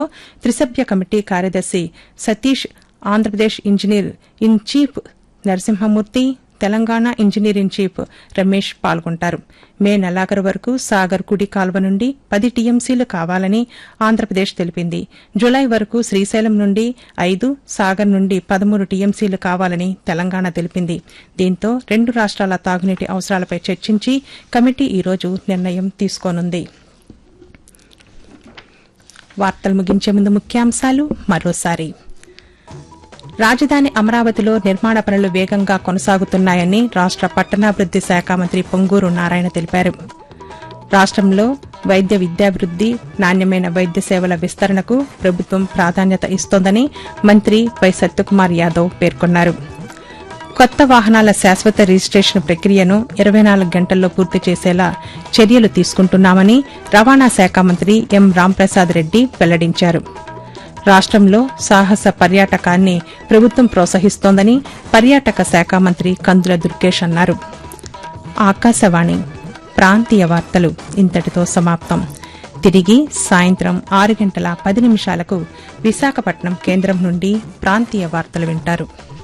త్రిసభ్య కమిటీ కార్యదర్శి Satish Andhra Pradesh engineer in chief Narasimhamurthy Telangana engineer in chief Ramesh పాల్గొంటారు మే నెలాఖరు వరకు సాగర్ కుడి కాల్వ నుండి పది టీఎంసీలు కావాలని ఆంధ్రప్రదేశ్ తెలిపింది జులై వరకు శ్రీశైలం నుండి ఐదు సాగర్ నుండి పదమూడు టీఎంసీలు కావాలని తెలంగాణ తెలిపింది దీంతో రెండు రాష్ట్రాల తాగునీటి అవసరాలపై చర్చించి కమిటీ ఈరోజు నిర్ణయం తీసుకోనుంది వార్తలు ముగించే ముందు ముఖ్యాంశాలు మరోసారి రాజధాని అమరావతిలో నిర్మాణ పనులు వేగంగా కొనసాగుతున్నాయని రాష్ట పట్టణాభివృద్ది శాఖ మంత్రి పొంగూరు నారాయణ తెలిపారు రాష్టంలో వైద్య విద్యాభివృద్ది నాణ్యమైన వైద్య సేవల విస్తరణకు ప్రభుత్వం ప్రాధాన్యత ఇస్తోందని మంత్రి వై సత్యకుమార్ యాదవ్ పేర్కొన్నారు కొత్త వాహనాల శాశ్వత రిజిస్టేషన్ ప్రక్రియను ఇరవై నాలుగు గంటల్లో పూర్తి చేసేలా చర్యలు తీసుకుంటున్నామని రవాణా శాఖ మంత్రి ఎం రాంప్రసాద్ రెడ్డి వెల్లడించారు రాష్టంలో సాహస పర్యాటకాన్ని ప్రభుత్వం ప్రోత్సహిస్తోందని పర్యాటక శాఖ మంత్రి కందుల దుర్గేష్ అన్నారు ఆకాశవాణి ప్రాంతీయ వార్తలు ఇంతటితో సమాప్తం తిరిగి సాయంత్రం ఆరు గంటల పది నిమిషాలకు విశాఖపట్నం కేంద్రం నుండి ప్రాంతీయ వార్తలు వింటారు